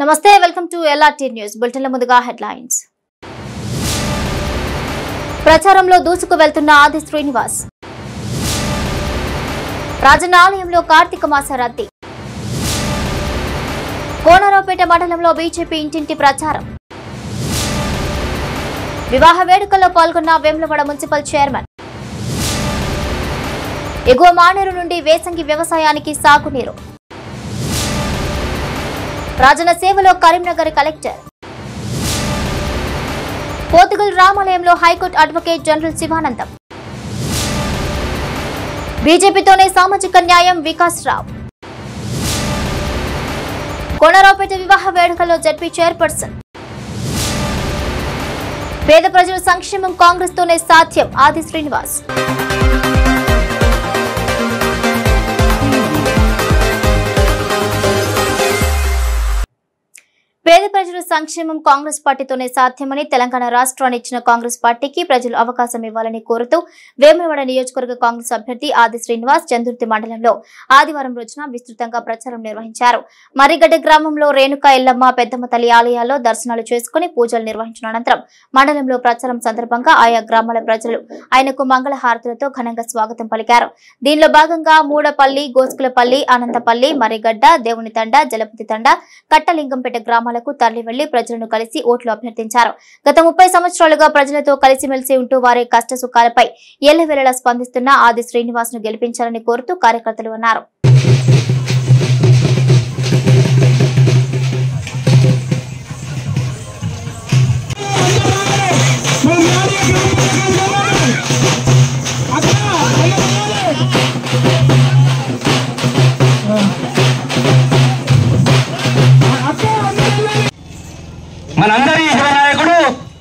నమస్తే welcome to LRT news బులెటిన్ల ముందుగా హెడ్లైన్స్ ప్రచారంలో దూసుకు వెళ్తున్న ఆది శ్రీనివాస్ రాజన్న ఆలయంలో కార్తీక మాస రద్దీ కోనరావుపేట మండలంలో బీజేపీ ఇంటింటి ప్రచారం వివాహ వేడుకల్లో పాల్గొన్న వేములవాడ మున్సిపల్ చైర్మన్ ఎగువ మానేరు నుండి వేసంగి వ్యవసాయానికి సాగునీరు రాజన్న సేవలో కరీంనగర్ కలెక్టర్ పోతుగల్ రామాలయంలో హైకోర్టు అడ్వకేట్ జనరల్ శివానందం బీజేపీతోనే సామాజిక న్యాయం వికాస్ రావు కోనరావుపేట వివాహ వేడుకల్లో జడ్పీ చైర్పర్సన్ పేద ప్రజల సంక్షేమం కాంగ్రెస్ తోనే సాధ్యం ఆది శ్రీనివాస్ పేద ప్రజల సంక్షేమం కాంగ్రెస్ పార్టీతోనే సాధ్యమని తెలంగాణ రాష్ట్రాన్ని ఇచ్చిన కాంగ్రెస్ పార్టీకి ప్రజలు అవకాశం ఇవ్వాలని కోరుతూ వేములవాడ నియోజకవర్గ కాంగ్రెస్ అభ్యర్థి ఆది శ్రీనివాస్ చందుర్తి మండలంలో ఆదివారం రోజున విస్తృతంగా ప్రచారం నిర్వహించారు మర్రిగడ్డ గ్రామంలో రేణుక ఎల్లమ్మ పెద్దమ్మ తల్లి ఆలయాల్లో దర్శనాలు చేసుకుని పూజలు నిర్వహించిన అనంతరం మండలంలో ప్రచారం సందర్భంగా ఆయా గ్రామాల ప్రజలు ఆయనకు మంగళ హారతులతో ఘనంగా స్వాగతం పలికారు దీనిలో భాగంగా మూడపల్లి గోస్కులపల్లి అనంతపల్లి మర్రిగడ్డ దేవుని తండ జలపతి తండ కట్టలింగంపేట గ్రామాలకు తరలి వెళ్లి ప్రజలను కలిసి ఓట్లు అభ్యర్థించారు గత ముప్పై సంవత్సరాలుగా ప్రజలతో కలిసిమెలిసి ఉంటూ వారి కష్ట సుఖాలపై ఎల్లవేళలా స్పందిస్తున్న ఆది శ్రీనివాస్ ను గెలిపించాలని కోరుతూ కార్యకర్తలు అన్నారు మనందరి యువ నాయకుడు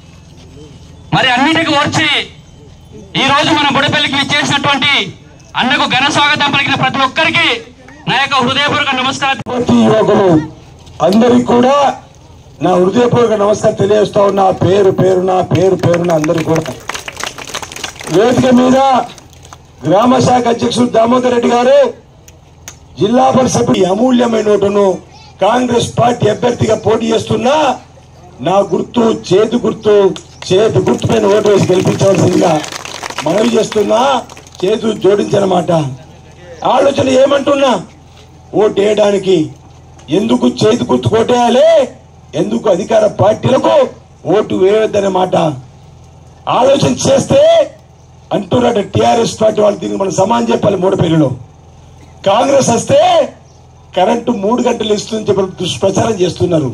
మరి అన్నిటికీ వచ్చి ఈ రోజు మన బుడపల్లికి విచ్చేసినటువంటి అన్నకు ఘన స్వాగతం పలికిన ప్రతి ఒక్కరికి నా యొక్క హృదయపూర్వక నమస్కారం పార్టీ యువకులు అందరికి కూడా నా హృదయపూర్వక నమస్కారం తెలియజేస్తా ఉన్నా పేరు పేరున పేరు పేరున అందరికి కూడా వేదిక మీద గ్రామ శాఖ అధ్యక్షుడు దామోదర్ రెడ్డి గారు జిల్లా పరిషత్ ఈ అమూల్యమైన ఓటును కాంగ్రెస్ పార్టీ అభ్యర్థిగా పోటీ చేస్తున్నా నా గుర్తు చేతి గుర్తు చేతి గుర్తు పైన ఓటు వేసి గెలిపించవలసిందిగా మనవి చేస్తున్నా చేతు జోడించనమాట ఆలోచన ఏమంటున్నా ఓటు వేయడానికి ఎందుకు చేతి గుర్తు కొట్టేయాలి ఎందుకు అధికార పార్టీలకు ఓటు వేయొద్దనే మాట ఆలోచన చేస్తే అంటున్నాడు టిఆర్ఎస్ పార్టీ వాళ్ళు దీనికి మనం సమానం చెప్పాలి మూడపల్లిలో కాంగ్రెస్ వస్తే కరెంటు మూడు గంటలు ఇస్తుందని చెప్పి దుష్ప్రచారం చేస్తున్నారు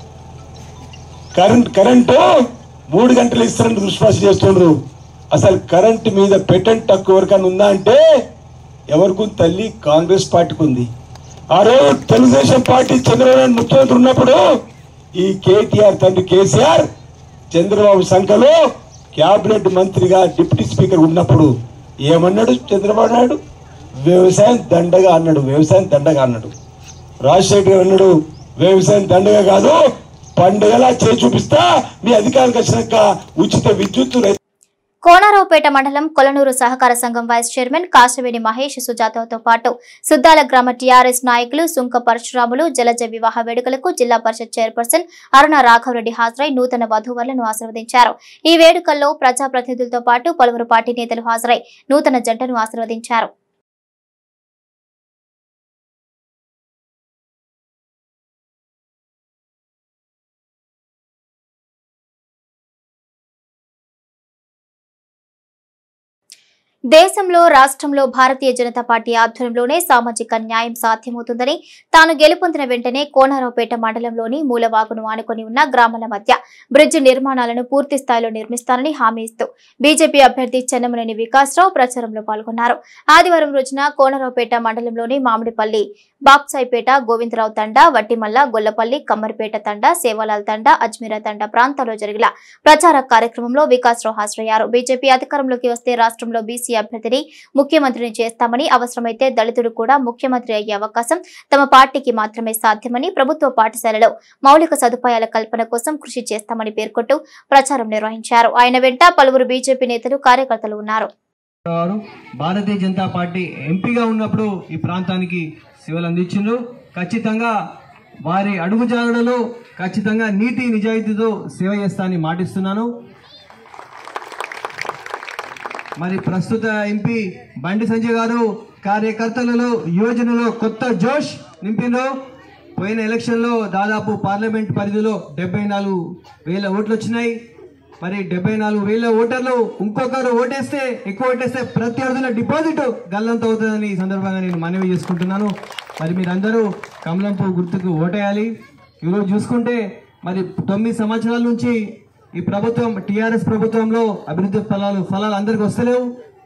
కరెంట్ కరెంటు మూడు గంటలు ఇస్తారని దుష్ప్రచారం చేస్తున్నారు అసలు కరెంటు మీద పెటెంట్ తక్కువ ఎవరికైనా ఉందా అంటే ఎవరికి ఉంది తల్లి కాంగ్రెస్ పార్టీకి ఉంది ఆ రోజు తెలుగుదేశం పార్టీ చంద్రబాబు నాయుడు ముఖ్యమంత్రి ఉన్నప్పుడు ఈ కేటీఆర్ తండ్రి కేసీఆర్ చంద్రబాబు సంఖలో క్యాబినెట్ మంత్రిగా డిప్యూటీ స్పీకర్ ఉన్నప్పుడు ఏమన్నాడు చంద్రబాబు నాయుడు వ్యవసాయం దండగా అన్నాడు వ్యవసాయం దండగా అన్నాడు రాజశేఖర్ గారు అన్నాడు వ్యవసాయం దండగా కాదు పండుగలా చేసి చూపిస్తా మీ అధికారులకు వచ్చినాక ఉచిత విద్యుత్ రైతు కోనారావుపేట మండలం కొలనూరు సహకార సంఘం వైస్ చైర్మన్ కాశవేణి మహేష్ సుజాతతో పాటు సుద్దాల గ్రామ టీఆర్ఎస్ నాయకులు సుంక పరశురాములు జలజ వివాహ వేడుకలకు జిల్లా పరిషత్ చైర్పర్సన్ అరుణ రాఘవరెడ్డి హాజరై నూతన వధూవరులను ఆశీర్వదించారు ఈ వేడుకల్లో ప్రజాప్రతినిధులతో పాటు పలువురు పార్టీ నేతలు హాజరై నూతన జంటను ఆశీర్వదించారు దేశంలో రాష్ట్రంలో భారతీయ జనతా పార్టీ ఆధ్వర్యంలోనే సామాజిక న్యాయం సాధ్యమవుతుందని తాను గెలుపొందిన వెంటనే కోనారావుపేట మండలంలోని మూలవాగును ఆనుకొని ఉన్న గ్రామాల మధ్య బ్రిడ్జ్ నిర్మాణాలను పూర్తి స్థాయిలో నిర్మిస్తానని హామీ ఇస్తూ బీజేపీ అభ్యర్థి చెన్నమనేని వికాసరావు ప్రచారంలో పాల్గొన్నారు ఆదివారం రోజున కోనరావుపేట మండలంలోని మామిడిపల్లి బాప్సాయిపేట గోవిందరావు తండ వట్టిమల్ల గొల్లపల్లి కమ్మరిపేట తండ సేవాలాల్ తండ అజ్మీరా తండ ప్రాంతాల్లో జరిగిన ప్రచార కార్యక్రమంలో వికాసరావు హాజరయ్యారు బీజేపీ అధికారంలోకి వస్తే రాష్ట్రంలో బీసీ అభ్యర్థిని ముఖ్యమంత్రిని చేస్తామని అవసరమైతే దళితుడు కూడా ముఖ్యమంత్రి అయ్యే అవకాశం తమ పార్టీకి మాత్రమే సాధ్యమని ప్రభుత్వ పాఠశాలలో మౌలిక సదుపాయాల కల్పన కోసం కృషి చేస్తామని పేర్కొంటూ ప్రచారం నిర్వహించారు ఆయన వెంట పలువురు బీజేపీ నేతలు కార్యకర్తలు ఉన్నారు గారు భారతీయ జనతా పార్టీ ఎంపీగా ఉన్నప్పుడు ఈ ప్రాంతానికి సేవలు అందించిండ్రు ఖచ్చితంగా వారి అడుగుజాడలలో ఖచ్చితంగా నీతి నిజాయితీతో సేవ చేస్తానని మాటిస్తున్నాను మరి ప్రస్తుత ఎంపీ బండి సంజయ్ గారు కార్యకర్తలలో యువజనులో కొత్త జోష్ నింపిండ్రు పోయిన ఎలక్షన్లో దాదాపు పార్లమెంట్ పరిధిలో డెబ్బై నాలుగు వేల ఓట్లు వచ్చినాయి మరి డెబ్బై నాలుగు వేల ఓటర్లు ఇంకొకరు ఓటేస్తే ఎక్కువ ఓటేస్తే ప్రత్యర్థుల డిపాజిట్ గల్లంత అవుతుందని ఈ సందర్భంగా నేను మనవి చేసుకుంటున్నాను మరి మీరందరూ కమలం పువ్వు గుర్తుకు ఓటేయాలి ఈరోజు చూసుకుంటే మరి తొమ్మిది సంవత్సరాల నుంచి ఈ ప్రభుత్వం టీఆర్ఎస్ ప్రభుత్వంలో అభివృద్ధి ఫలాలు ఫలాలు అందరికి వస్తలేవు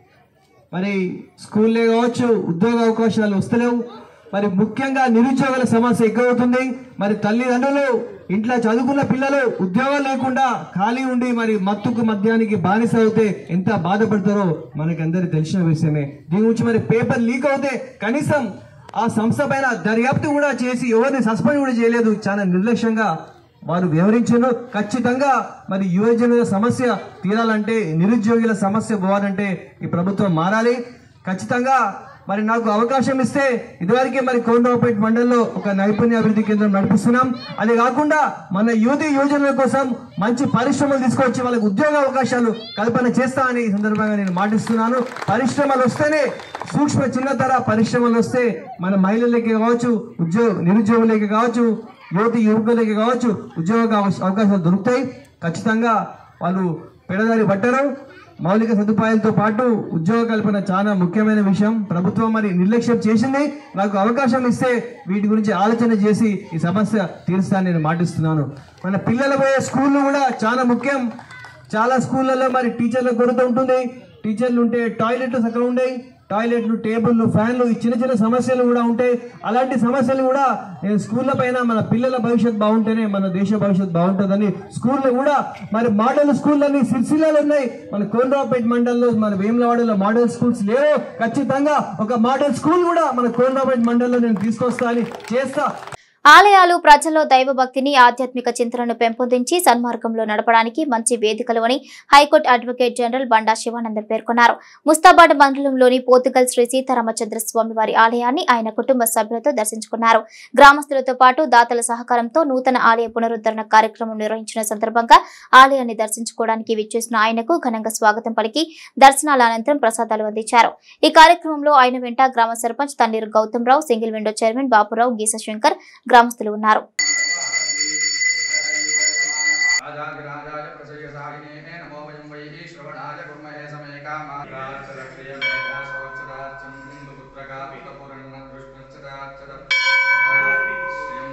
మరి స్కూల్లే కావచ్చు ఉద్యోగ అవకాశాలు వస్తలేవు మరి ముఖ్యంగా నిరుద్యోగుల సమస్య ఎక్కువ అవుతుంది మరి తల్లిదండ్రులు ఇంట్లో చదువుకున్న పిల్లలు ఉద్యోగాలు లేకుండా ఖాళీ ఉండి మరి మత్తుకు మద్యానికి బానిస అవుతే ఎంత బాధపడతారో మనకి అందరికి తెలిసిన విషయమే దీని గురించి మరి పేపర్ లీక్ అవుతే కనీసం ఆ సంస్థ పైన దర్యాప్తు కూడా చేసి ఎవరిని సస్పెండ్ కూడా చేయలేదు చాలా నిర్లక్ష్యంగా వారు వివరించారు ఖచ్చితంగా మరి యువజనుల సమస్య తీరాలంటే నిరుద్యోగుల సమస్య పోవాలంటే ఈ ప్రభుత్వం మారాలి ఖచ్చితంగా మరి నాకు అవకాశం ఇస్తే ఇదివరకే మరి కోండ్రాపేట మండలంలో ఒక నైపుణ్య అభివృద్ధి కేంద్రం నడిపిస్తున్నాం అది కాకుండా మన యువతి యువజనుల కోసం మంచి పరిశ్రమలు తీసుకొచ్చి వాళ్ళకి ఉద్యోగ అవకాశాలు కల్పన చేస్తా అని ఈ సందర్భంగా నేను మాటిస్తున్నాను పరిశ్రమలు వస్తేనే సూక్ష్మ చిన్నతర పరిశ్రమలు వస్తే మన మహిళలకి కావచ్చు ఉద్యోగ నిరుద్యోగులకి కావచ్చు యువతి యువకులకి కావచ్చు ఉద్యోగ అవ- అవకాశాలు దొరుకుతాయి ఖచ్చితంగా వాళ్ళు పెడదారి పట్టరు మౌలిక సదుపాయాలతో పాటు ఉద్యోగ కల్పన చాలా ముఖ్యమైన విషయం ప్రభుత్వం మరి నిర్లక్ష్యం చేసింది నాకు అవకాశం ఇస్తే వీటి గురించి ఆలోచన చేసి ఈ సమస్య తీరుస్తానని నేను మాటిస్తున్నాను మన పిల్లలు పోయే స్కూళ్ళు కూడా చాలా ముఖ్యం చాలా స్కూళ్ళల్లో మరి టీచర్ల కొరత ఉంటుంది టీచర్లు ఉంటే టాయిలెట్లు సగం ఉండేవి టాయిలెట్లు టేబుల్లు ఫ్యాన్లు ఈ చిన్న చిన్న సమస్యలు కూడా ఉంటాయి అలాంటి సమస్యలు కూడా నేను స్కూళ్ళ పైన మన పిల్లల భవిష్యత్ బాగుంటేనే మన దేశ భవిష్యత్ బాగుంటుందని స్కూల్లో కూడా మరి మోడల్ స్కూళ్ళని సిరిసిల్లాలు ఉన్నాయి మన కోనరాపేట మండలంలో మన వేములవాడలో మోడల్ స్కూల్స్ లేవు ఖచ్చితంగా ఒక మోడల్ స్కూల్ కూడా మన కోనరాపేట మండలంలో నేను తీసుకొస్తా అని చేస్తా ఆలయాలు ప్రజల్లో దైవభక్తిని ఆధ్యాత్మిక చింతనను పెంపొందించి సన్మార్గంలో నడపడానికి మంచి వేదికలు అని high court advocate general Banda Sivanandan పేర్కొన్నారు ముస్తాబాద్ మండలంలోని పోతుగల్ శ్రీ సీతారామచంద్ర స్వామి వారి ఆలయాన్ని ఆయన కుటుంబ సభ్యులతో దర్శించుకున్నారు గ్రామస్తులతో పాటు దాతల సహకారంతో నూతన ఆలయ పునరుద్ధరణ కార్యక్రమం నిర్వహించిన సందర్భంగా ఆలయాన్ని దర్శించుకోవడానికి విచ్చేసిన ఆయనకు ఘనంగా స్వాగతం పలికి దర్శనాల అనంతరం ప్రసాదాలు అందించారు ఈ కార్యక్రమంలో ఆయన వెంట గ్రామ sarpanch Thanneeru Gautam Rao single window chairman Bapurao Geesa Shankar గ్రామస్తులు ఉన్నారు राजाधिराजाय प्रसयसाहिने नमो वयं वैः श्रवणाय कुर्महे समे कामाक्षरक्रियमेधासवत्सराच्चं हिन्दुपुत्रकापितपुरन्नकृष्णश्चराच्चरम्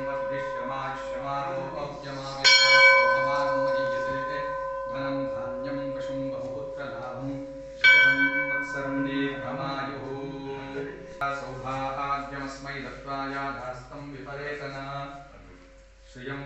धनं धान्यं पशुं बहुपुत्रलाभं शतसंवत्सरं दीर्घमायुः सौभाग्यमस्मै दत्त्वा याधास्तं विपरेतना శ్రియం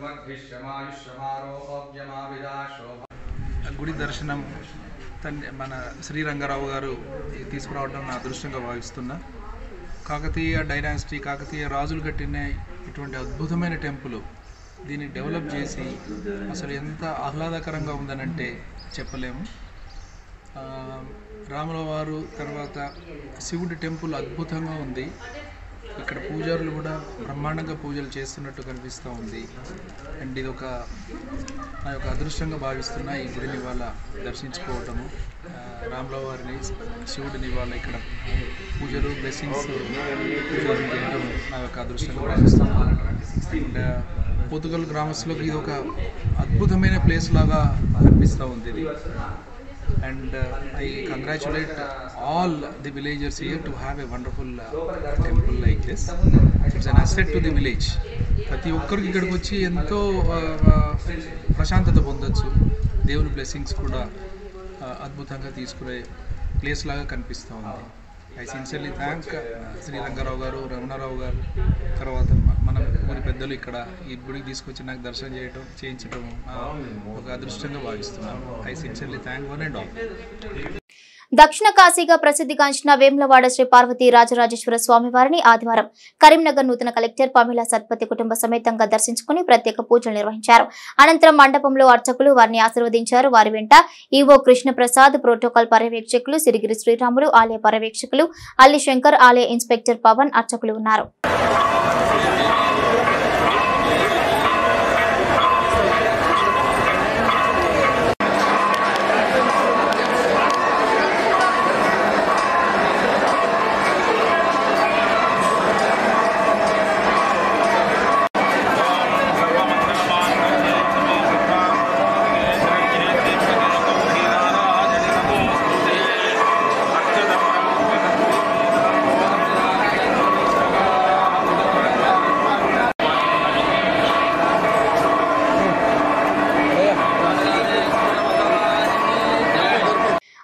వర్ధిష్యమాయుష్యమారోగ్యమావిదాశోభ గుడి దర్శనం తండ్రి మన శ్రీరంగారావు గారు తీసుకురావడం నా అదృష్టంగా భావిస్తున్నా కాకతీయ డైనాసిటీ కాకతీయ రాజులు కట్టిన ఇటువంటి అద్భుతమైన టెంపుల్ దీన్ని డెవలప్ చేసి అసలు ఎంత ఆహ్లాదకరంగా ఉందనంటే చెప్పలేము ఆ, రాముల వారు తర్వాత శివుడి టెంపుల్ అద్భుతంగా ఉంది ఇక్కడ పూజారులు కూడా బ్రహ్మాండంగా పూజలు చేస్తున్నట్టు కనిపిస్తూ ఉంది అండ్ ఇది ఒక నా యొక్క అదృష్టంగా భావిస్తున్నా ఈ గుడిని ఇవాళ దర్శించుకోవటము ఆ, రాముల వారిని శివుడిని ఇవాళ ఇక్కడ పూజలు బ్లెస్సింగ్స్ పూజలు చేయడం నా యొక్క అదృష్టంగా భావిస్తున్నాను అండ్ పోతుగల్ గ్రామస్తులకు ఇది ఒక అద్భుతమైన ప్లేస్ లాగా అనిపిస్తూ ఉంది ఇది and uh, I congratulate all the villagers here to have a wonderful uh, temple like this. It's an asset to the village. ప్రతి ఒక్కరికి ఇక్కడికి వచ్చి ఎంతో ఆ, ఆ, ప్రశాంతత పొందొచ్చు దేవుని బ్లెస్సింగ్స్ కూడా ఆ, అద్భుతంగా తీసుకునే ప్లేస్ లాగా కనిపిస్తూ ఉంది I sincerely thank Shri Rangarao గారు రమణారావు గారు తర్వాత మ- మన ఊరి పెద్దలు ఇక్కడ ఈ గుడికి తీసుకొచ్చి నాకు దర్శనం చేయటం చేయించడం ఆ, ఒక అదృష్టంగా భావిస్తున్నాను I sincerely thank one and all దక్షిణ కాశీగా ప్రసిద్ధిగాంచిన వేములవాడ శ్రీ పార్వతీ రాజరాజేశ్వర స్వామి వారిని ఆదివారం కరీంనగర్ నూతన కలెక్టర్ పమిలా సత్పతి కుటుంబ సమేతంగా దర్శించుకుని ప్రత్యేక పూజలు నిర్వహించారు అనంతరం మండపంలో అర్చకులు వారిని ఆశీర్వదించారు వారి వెంట ఈవో కృష్ణప్రసాద్ ప్రోటోకాల్ పర్యవేక్షకులు సిరిగిరి శ్రీరాములు ఆలయ పర్యవేక్షకులు అల్లి శంకర్ ఆలయ ఇన్స్పెక్టర్ పవన్ అర్చకులు ఉన్నారు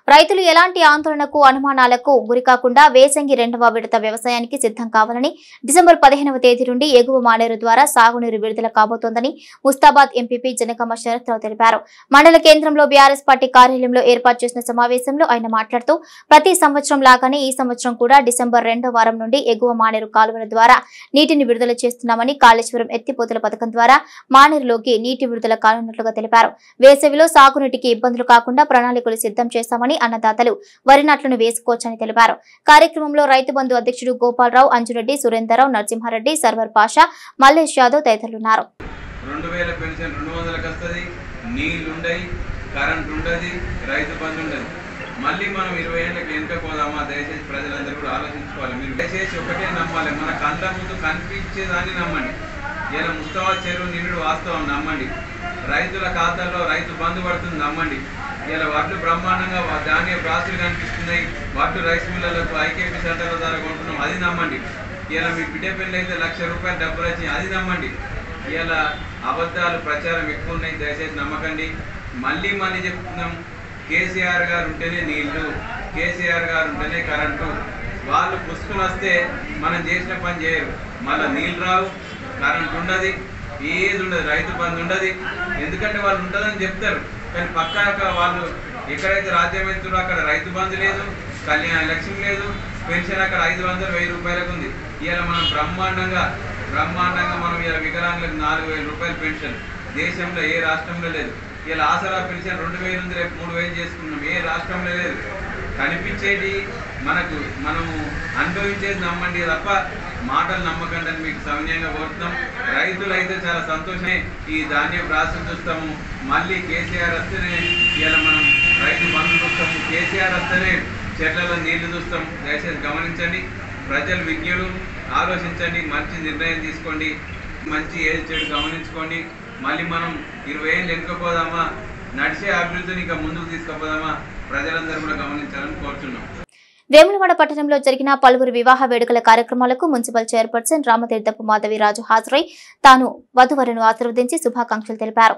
రైతులు ఎలాంటి ఆందోళనకు అనుమానాలకు గురికాకుండా వేసంగి రెండవ విడత వ్యవసాయానికి సిద్ధం కావాలని డిసెంబర్ పదిహేనవ తేదీ నుండి ఎగువ మానేరు ద్వారా సాగునీరు విడుదల కాబోతోందని ముస్తాబాద్ ఎంపీపీ జనకమ్మ శరత్రావు తెలిపారు మండల కేంద్రంలో బీఆర్ఎస్ పార్టీ కార్యాలయంలో ఏర్పాటు చేసిన సమావేశంలో ఆయన మాట్లాడుతూ ప్రతి సంవత్సరం లాగానే ఈ సంవత్సరం కూడా డిసెంబర్ రెండో వారం నుండి ఎగువ మానేరు కాలువల ద్వారా నీటిని విడుదల చేస్తున్నామని కాళేశ్వరం ఎత్తిపోతల పథకం ద్వారా మానేరులోకి నీటి విడుదల కానున్నట్లుగా తెలిపారు వేసవిలో సాగునీటికి ఇబ్బందులు కాకుండా ప్రణాళికలు సిద్ధం చేశామని అన్నదాతలు వరి నాట్లను వేసుకోవచ్చని తెలిపారు కార్యక్రమంలో రైతు బంధు అధ్యక్షుడు గోపాలరావు అంజురెడ్డి సురేందర్రావు నరసింహారెడ్డి సర్వర్ పాషా మల్లేష్ యాదవ్ తదితరులున్నారు రెండు వేల పెన్షన్ రెండు వందలకు వస్తుంది నీళ్ళు ఉండయి కరెంట్ ఉండదు రైతు బంధు ఉండదు మళ్ళీ మనం ఇరవై ఏళ్ళకి వెనుక పోదామా దయచేసి ప్రజలందరూ కూడా ఆలోచించుకోవాలి మీరు దయచేసి ఒకటే నమ్మాలి మన కళ్ళ ముందు కనిపించేదాన్ని నమ్మండి ఇలా ముస్తవా చెరువు నిండు వాస్తవం నమ్మండి రైతుల ఖాతాల్లో రైతు బంధు పడుతుంది నమ్మండి ఇలా వడ్లు బ్రహ్మాండంగా వా- ధాన్య రాసులు కనిపిస్తున్నాయి వడ్లు రైస్ మిల్లలకు ఐకేపీ సెంటర్ల ద్వారా కొంటున్నాం అది నమ్మండి ఇలా మీ బిడ్డ పెళ్ళి అయితే లక్ష రూపాయలు డబ్బులు వచ్చినాయి అది నమ్మండి ఇలా అబద్ధాలు ప్రచారం ఎక్కువ ఉన్నాయి దయచేసి నమ్మకండి మళ్ళీ మళ్ళీ చెప్తున్నాం కేసీఆర్ గారు ఉంటేనే నీళ్లు కేసీఆర్ గారు ఉంటేనే కరెంటు వాళ్ళు పుష్కలు వస్తే మనం చేసిన పని చేయరు మళ్ళీ నీళ్ళు రావు కరెంట్ ఉండదు ఏది ఉండదు రైతు బంధు ఉండదు ఎందుకంటే వాళ్ళు ఉంటుందని చెప్తారు కానీ పక్కా వాళ్ళు ఎక్కడైతే రాజ్యం వెళ్తారో అక్కడ రైతు బంధు లేదు కళ్యాణ లక్ష్మి లేదు పెన్షన్ అక్కడ ఐదు వందలు వెయ్యి రూపాయలకు ఉంది ఇవాళ మనం బ్రహ్మాండంగా బ్రహ్మాండంగా మనం ఇలా వికలాంగులకు నాలుగు వేల రూపాయల పెన్షన్ దేశంలో ఏ రాష్ట్రంలో లేదు ఇలా ఆసరా పెన్షన్ రెండు వేలు ఉంది రేపు మూడు వేలు చేసుకున్నాం ఏ రాష్ట్రంలో లేదు కనిపించేది మనకు మనము అనుభవించేది నమ్మండి తప్ప మాటలు నమ్మకండి అని మీకు సౌన్యంగా కోరుతున్నాం రైతులు అయితే చాలా సంతోషమే ఈ ధాన్యం రాసి చూస్తాము మళ్ళీ కేసీఆర్ వస్తేనే ఇలా మనం రైతు బంధు చూస్తాము కేసీఆర్ వస్తేనే చెట్లలో నీళ్లు చూస్తాం దయచేసి గమనించండి ప్రజలు విజ్ఞులు ఆలోచించండి మంచి నిర్ణయం తీసుకోండి మంచి ఏది చెడు గమనించుకోండి మళ్ళీ మనం ఇరవై ఏళ్ళు వెనుకపోదామా నడిచే అభివృద్ధిని ఇంకా ముందుకు తీసుకుపోదామా ప్రజలందరూ కూడా గమనించాలని కోరుతున్నాం వేములవాడ పట్టణంలో జరిగిన పలువురు వివాహ వేడుకల కార్యక్రమాలకు మున్సిపల్ చైర్పర్సన్ రామతీర్థపు మాధవిరాజు హాజరై తాను వధువరును ఆశీర్వదించి శుభాకాంక్షలు తెలిపారు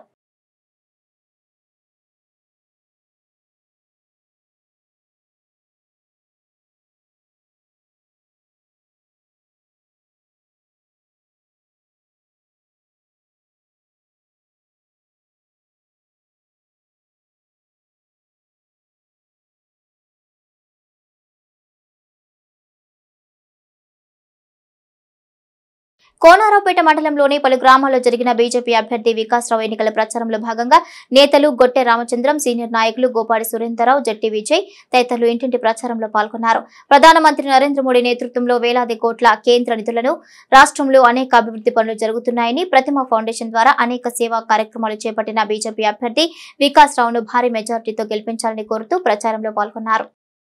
కోనారావుపేట మండలంలోని పలు గ్రామాల్లో జరిగిన బీజేపీ అభ్యర్థి వికాసరావు ఎన్నికల ప్రచారంలో భాగంగా నేతలు గొట్టె రామచంద్రం సీనియర్ నాయకులు గోపాడి సురేందర్రావు జట్టి విజయ్ తదితరులు ఇంటింటి ప్రచారంలో పాల్గొన్నారు ప్రధానమంత్రి నరేంద్ర మోడీ నేతృత్వంలో వేలాది కోట్ల కేంద్ర నిధులను రాష్ట్రంలో అనేక అభివృద్ధి పనులు జరుగుతున్నాయని ప్రతిమ ఫౌండేషన్ ద్వారా అనేక సేవా కార్యక్రమాలు చేపట్టిన బీజేపీ అభ్యర్థి వికాసరావును భారీ మెజార్టీతో గెలిపించాలని కోరుతూ ప్రచారంలో పాల్గొన్నారు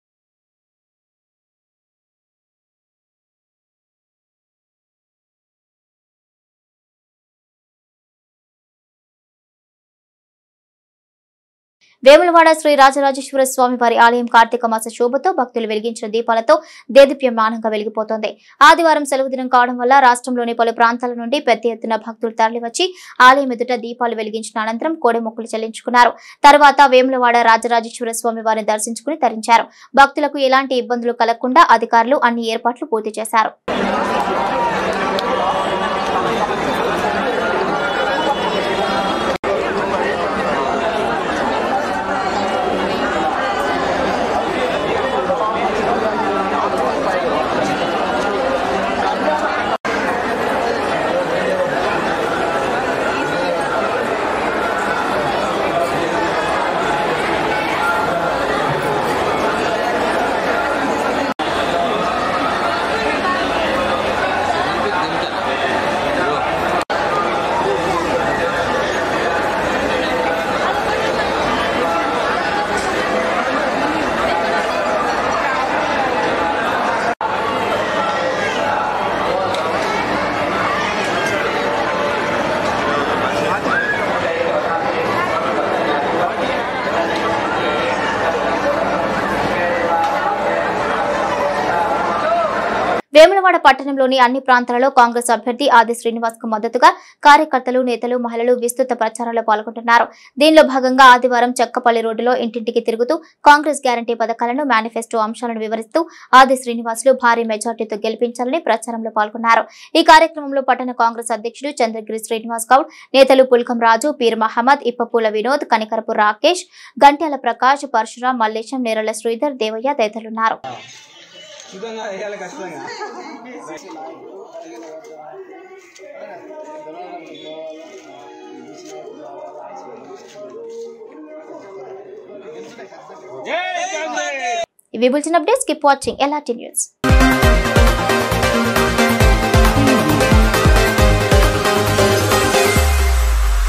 వేములవాడ శ్రీ రాజరాజేశ్వర స్వామి వారి ఆలయం కార్తీక మాస శోభతో భక్తులు వెలిగించిన దీపాలతో దేదీప్యమానంగా వెలిగిపోతోంది ఆదివారం సెలవు దినం కావడం వల్ల రాష్ట్రంలోని పలు ప్రాంతాల నుండి పెద్ద ఎత్తున భక్తులు తరలివచ్చి ఆలయం ఎదుట దీపాలు వెలిగించిన అనంతరం కోడె మొక్కులు చెల్లించుకున్నారు తర్వాత వేములవాడ రాజరాజేశ్వర స్వామి వారిని దర్శించుకుని తరించారు భక్తులకు ఎలాంటి ఇబ్బందులు కలగకుండా అధికారులు అన్ని ఏర్పాట్లు పూర్తి చేశారు వేములవాడ పట్టణంలోని అన్ని ప్రాంతాలలో కాంగ్రెస్ అభ్యర్థి ఆది శ్రీనివాస్ కు మద్దతుగా కార్యకర్తలు నేతలు మహిళలు విస్తృత ప్రచారంలో పాల్గొంటున్నారు దీనిలో భాగంగా ఆదివారం చెక్కపల్లి రోడ్డులో ఇంటింటికి తిరుగుతూ కాంగ్రెస్ గ్యారంటీ పథకాలను మేనిఫెస్టో అంశాలను వివరిస్తూ ఆది శ్రీనివాసులు భారీ మెజార్టీతో గెలిపించాలని ప్రచారంలో పాల్గొన్నారు ఈ కార్యక్రమంలో పట్టణ కాంగ్రెస్ అధ్యక్షుడు చంద్రగిరి శ్రీనివాస్ గౌడ్ నేతలు పుల్కం రాజు పీర్ మహమ్మద్ ఇప్పపూల వినోద్ కనికరపు రాకేష్ గంట్యాల ప్రకాష్ పరశురాం మల్లేశం నేరల శ్రీధర్ దేవయ్య తదితరులున్నారు ఇవి bulletin updates keep watching LRT news